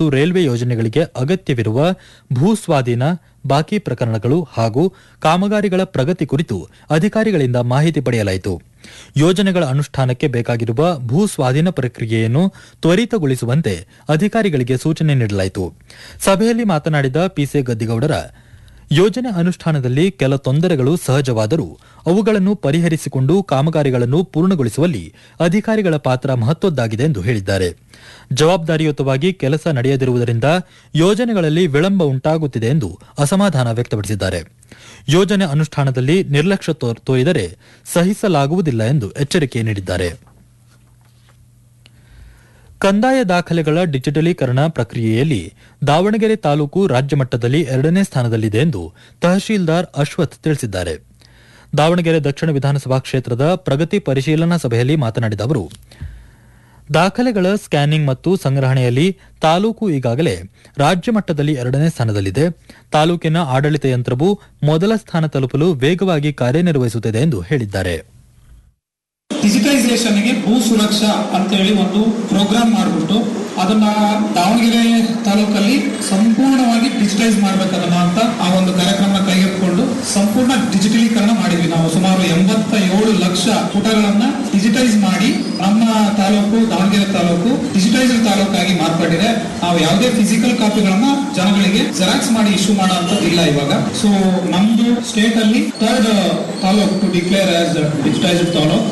ಮತ್ತು ರೈಲ್ವೆ ಯೋಜನೆಗಳಿಗೆ ಅಗತ್ಯವಿರುವ ಭೂ ಸ್ವಾಧೀನ ಬಾಕಿ ಪ್ರಕರಣಗಳು ಹಾಗೂ ಕಾಮಗಾರಿಗಳ ಪ್ರಗತಿ ಕುರಿತು ಅಧಿಕಾರಿಗಳಿಂದ ಮಾಹಿತಿ ಪಡೆಯಲಾಯಿತು ಯೋಜನೆಗಳ ಅನುಷ್ಠಾನಕ್ಕೆ ಬೇಕಾಗಿರುವ ಭೂ ಸ್ವಾಧೀನ ಪ್ರಕ್ರಿಯೆಯನ್ನು ತ್ವರಿತಗೊಳಿಸುವಂತೆ ಅಧಿಕಾರಿಗಳಿಗೆ ಸೂಚನೆ ನೀಡಲಾಯಿತು ಸಭೆಯಲ್ಲಿ ಮಾತನಾಡಿದ ಪಿಸೆ ಗದ್ದಿಗೌಡರ ಯೋಜನೆ ಅನುಷ್ಠಾನದಲ್ಲಿ ಕೆಲ ತೊಂದರೆಗಳು ಸಹಜವಾದರೂ ಅವುಗಳನ್ನು ಪರಿಹರಿಸಿಕೊಂಡು ಕಾಮಗಾರಿಗಳನ್ನು ಪೂರ್ಣಗೊಳಿಸುವಲ್ಲಿ ಅಧಿಕಾರಿಗಳ ಪಾತ್ರ ಮಹತ್ವದ್ದಾಗಿದೆ ಎಂದು ಹೇಳಿದ್ದಾರೆ ಜವಾಬ್ದಾರಿಯುತವಾಗಿ ಕೆಲಸ ನಡೆಯದಿರುವುದರಿಂದ ಯೋಜನೆಗಳಲ್ಲಿ ವಿಳಂಬ ಉಂಟಾಗುತ್ತಿದೆ ಎಂದು ಅಸಮಾಧಾನ ವ್ಯಕ್ತಪಡಿಸಿದ್ದಾರೆ ಯೋಜನೆ ಅನುಷ್ಠಾನದಲ್ಲಿ ನಿರ್ಲಕ್ಷ್ಯ ತೋ- ತೋರಿದರೆ ಸಹಿಸಲಾಗುವುದಿಲ್ಲ ಎಂದು ಎಚ್ಚರಿಕೆ ನೀಡಿದ್ದಾರೆ ಕಂದಾಯ ದಾಖಲೆಗಳ ಡಿಜಿಟಲೀಕರಣ ಪ್ರಕ್ರಿಯೆಯಲ್ಲಿ ದಾವಣಗೆರೆ ತಾಲೂಕು ರಾಜ್ಯ ಮಟ್ಟದಲ್ಲಿ ಎರಡನೇ ಸ್ಥಾನದಲ್ಲಿದೆ ಎಂದು ತಹಶೀಲ್ದಾರ್ ಅಶ್ವಥ್ ತಿಳಿಸಿದ್ದಾರೆ ದಾವಣಗೆರೆ ದಕ್ಷಿಣ ವಿಧಾನಸಭಾ ಕ್ಷೇತ್ರದ ಪ್ರಗತಿ ಪರಿಶೀಲನಾ ಸಭೆಯಲ್ಲಿ ಮಾತನಾಡಿದ ಅವರು ದಾಖಲೆಗಳ ಸ್ಕ್ಯಾನಿಂಗ್ ಮತ್ತು ಸಂಗ್ರಹಣೆಯಲ್ಲಿ ತಾಲೂಕು ಈಗಾಗಲೇ ರಾಜ್ಯ ಮಟ್ಟದಲ್ಲಿ ಎರಡನೇ ಸ್ಥಾನದಲ್ಲಿದೆ ತಾಲೂಕಿನ ಆಡಳಿತ ಯಂತ್ರವು ಮೊದಲ ಸ್ಥಾನ ತಲುಪಲು ವೇಗವಾಗಿ ಕಾರ್ಯನಿರ್ವಹಿಸುತ್ತಿದೆ ಎಂದು ಹೇಳಿದ್ದಾರೆ ಡಿಜಿಟೈಸೇಷನ್ಗೆ ಭೂ ಸುರಕ್ಷಾ ಅಂತ ಹೇಳಿ ಒಂದು ಪ್ರೋಗ್ರಾಮ್ ಮಾಡಿಬಿಟ್ಟು ಅದನ್ನ ದಾವಣಗೆರೆ ತಾಲೂಕಲ್ಲಿ ಸಂಪೂರ್ಣವಾಗಿ ಡಿಜಿಟೈಸ್ ಮಾಡ್ಬೇಕದನ್ನ ಅಂತ ಆ ಒಂದು ಕಾರ್ಯಕ್ರಮ ಕೈಗೆತ್ತಿಕೊಂಡು ಸಂಪೂರ್ಣ ಡಿಜಿಟಲೀಕರಣ ಮಾಡಿದ್ವಿ ನಾವು ಸುಮಾರು ಎಂಬತ್ತ ಏಳು ಲಕ್ಷ ಪುಟಗಳನ್ನ ಡಿಜಿಟೈಸ್ ಮಾಡಿ ನಮ್ಮ ತಾಲೂಕು ದಾವಣಗೆರೆ ತಾಲೂಕು ಡಿಜಿಟೈಸ್ಡ್ ತಾಲೂಕಾಗಿ ಮಾರ್ಪಟ್ಟಿದೆ ನಾವು ಯಾವುದೇ ಫಿಸಿಕಲ್ ಕಾಪಿಗಳನ್ನ ಜನಗಳಿಗೆ ಜೆರಾಕ್ಸ್ ಮಾಡಿ ಇಶ್ಯೂ ಮಾಡೋ ಇಲ್ಲ ಇವಾಗ ಸೊ ನಮ್ದು ಸ್ಟೇಟ್ ಅಲ್ಲಿ third taluk to declare as digitised taluk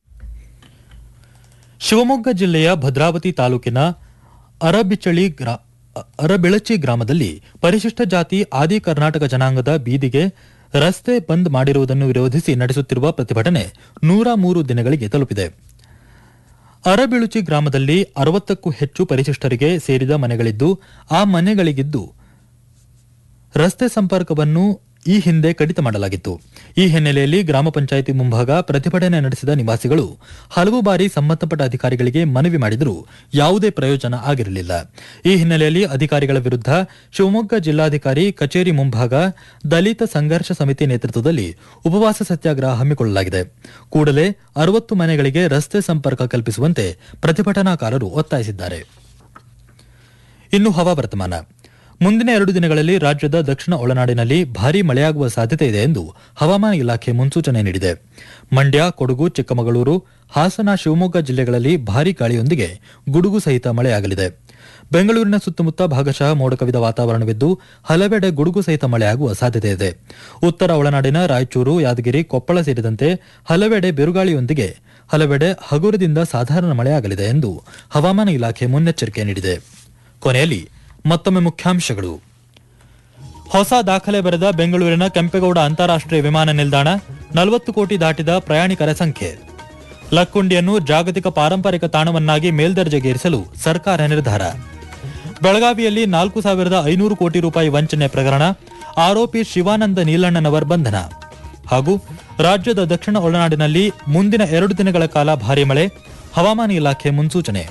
Shivamogga ಜಿಲ್ಲೆಯ ಭದ್ರಾವತಿ ತಾಲೂಕಿನ ಅರಬಿಚಳಿ ಗ್ರಾ ಅರಬಿಳಚಿ ಗ್ರಾಮದಲ್ಲಿ ಪರಿಶಿಷ್ಟ ಜಾತಿ ಆದಿ ಕರ್ನಾಟಕ ಜನಾಂಗದ ಬೀದಿಗೆ ರಸ್ತೆ ಬಂದ್ ಮಾಡಿರುವುದನ್ನು ವಿರೋಧಿಸಿ ನಡೆಸುತ್ತಿರುವ ಪ್ರತಿಭಟನೆ ನೂರ ಮೂರು ದಿನಗಳಿಗೆ ತಲುಪಿದೆ ಅರಬಿಳುಚಿ ಗ್ರಾಮದಲ್ಲಿ ಅರವತ್ತಕ್ಕೂ ಹೆಚ್ಚು ಪರಿಶಿಷ್ಟರಿಗೆ ಸೇರಿದ ಮನೆಗಳಿದ್ದು ಆ ಮನೆಗಳಿಗಿದ್ದು ರಸ್ತೆ ಸಂಪರ್ಕವನ್ನು ಈ ಹಿಂದೆ ಕಡಿತ ಮಾಡಲಾಗಿತ್ತು ಈ ಹಿನ್ನೆಲೆಯಲ್ಲಿ ಗ್ರಾಮ ಪಂಚಾಯಿತಿ ಮುಂಭಾಗ ಪ್ರತಿಭಟನೆ ನಡೆಸಿದ ನಿವಾಸಿಗಳು ಹಲವು ಬಾರಿ ಸಂಬಂಧಪಟ್ಟ ಅಧಿಕಾರಿಗಳಿಗೆ ಮನವಿ ಮಾಡಿದರೂ ಯಾವುದೇ ಪ್ರಯೋಜನ ಆಗಿರಲಿಲ್ಲ ಈ ಹಿನ್ನೆಲೆಯಲ್ಲಿ ಅಧಿಕಾರಿಗಳ ವಿರುದ್ಧ ಶಿವಮೊಗ್ಗ ಜಿಲ್ಲಾಧಿಕಾರಿ ಕಚೇರಿ ಮುಂಭಾಗ ದಲಿತ ಸಂಘರ್ಷ ಸಮಿತಿ ನೇತೃತ್ವದಲ್ಲಿ ಉಪವಾಸ ಸತ್ಯಾಗ್ರಹ ಹಮ್ಮಿಕೊಳ್ಳಲಾಗಿದೆ ಕೂಡಲೇ ಅರವತ್ತು ಮನೆಗಳಿಗೆ ರಸ್ತೆ ಸಂಪರ್ಕ ಕಲ್ಪಿಸುವಂತೆ ಪ್ರತಿಭಟನಾಕಾರರು ಒತ್ತಾಯಿಸಿದ್ದಾರೆ ಇನ್ನು ಹವಾವರ್ತಮಾನ ಮುಂದಿನ ಎರಡು ದಿನಗಳಲ್ಲಿ ರಾಜ್ಯದ ದಕ್ಷಿಣ ಒಳನಾಡಿನಲ್ಲಿ ಭಾರೀ ಮಳೆಯಾಗುವ ಸಾಧ್ಯತೆ ಇದೆ ಎಂದು ಹವಾಮಾನ ಇಲಾಖೆ ಮುನ್ಸೂಚನೆ ನೀಡಿದೆ ಮಂಡ್ಯ ಕೊಡಗು ಚಿಕ್ಕಮಗಳೂರು ಹಾಸನ ಶಿವಮೊಗ್ಗ ಜಿಲ್ಲೆಗಳಲ್ಲಿ ಭಾರೀ ಗಾಳಿಯೊಂದಿಗೆ ಗುಡುಗು ಸಹಿತ ಮಳೆಯಾಗಲಿದೆ ಬೆಂಗಳೂರಿನ ಸುತ್ತಮುತ್ತ ಭಾಗಶಃ ಮೋಡ ಕವಿದ ವಾತಾವರಣವಿದ್ದು ಹಲವೆಡೆ ಗುಡುಗು ಸಹಿತ ಮಳೆಯಾಗುವ ಸಾಧ್ಯತೆ ಇದೆ ಉತ್ತರ ಒಳನಾಡಿನ ರಾಯಚೂರು ಯಾದಗಿರಿ ಕೊಪ್ಪಳ ಸೇರಿದಂತೆ ಹಲವೆಡೆ ಬಿರುಗಾಳಿಯೊಂದಿಗೆ ಹಲವೆಡೆ ಹಗುರದಿಂದ ಸಾಧಾರಣ ಮಳೆಯಾಗಲಿದೆ ಎಂದು ಹವಾಮಾನ ಇಲಾಖೆ ಮುನ್ನೆಚ್ಚರಿಕೆ ನೀಡಿದೆ ಕೊನೆಯಲ್ಲಿ ಮತ್ತೊಮ್ಮೆ ಮುಖ್ಯಾಂಶಗಳು ಹೊಸ ದಾಖಲೆ ಬರೆದ ಬೆಂಗಳೂರಿನ ಕೆಂಪೇಗೌಡ ಅಂತಾರಾಷ್ಟ್ರೀಯ ವಿಮಾನ ನಿಲ್ದಾಣ ನಲವತ್ತು ಕೋಟಿ ದಾಟಿದ ಪ್ರಯಾಣಿಕರ ಸಂಖ್ಯೆ ಲಕ್ಕುಂಡಿಯನ್ನು ಜಾಗತಿಕ ಪಾರಂಪರಿಕ ತಾಣವನ್ನಾಗಿ ಮೇಲ್ದರ್ಜೆಗೇರಿಸಲು ಸರ್ಕಾರ ನಿರ್ಧಾರ ಬೆಳಗಾವಿಯಲ್ಲಿ ನಾಲ್ಕು ಸಾವಿರದ ಐನೂರು ಕೋಟಿ ರೂಪಾಯಿ ವಂಚನೆ ಪ್ರಕರಣ ಆರೋಪಿ ಶಿವಾನಂದ ನೀಲಣ್ಣನವರ್ ಬಂಧನ ಹಾಗೂ ರಾಜ್ಯದ ದಕ್ಷಿಣ ಒಳನಾಡಿನಲ್ಲಿ ಮುಂದಿನ ಎರಡು ದಿನಗಳ ಕಾಲ ಭಾರೀ ಮಳೆ ಹವಾಮಾನ ಇಲಾಖೆ ಮುನ್ಸೂಚನೆ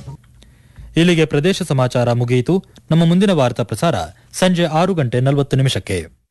ಇಲ್ಲಿಗೆ ಪ್ರದೇಶ ಸಮಾಚಾರ ಮುಗಿಯಿತು ನಮ್ಮ ಮುಂದಿನ ವಾರ್ತಾ ಪ್ರಸಾರ ಸಂಜೆ ಆರು ಗಂಟೆ ನಲವತ್ತು ನಿಮಿಷಕ್ಕೆ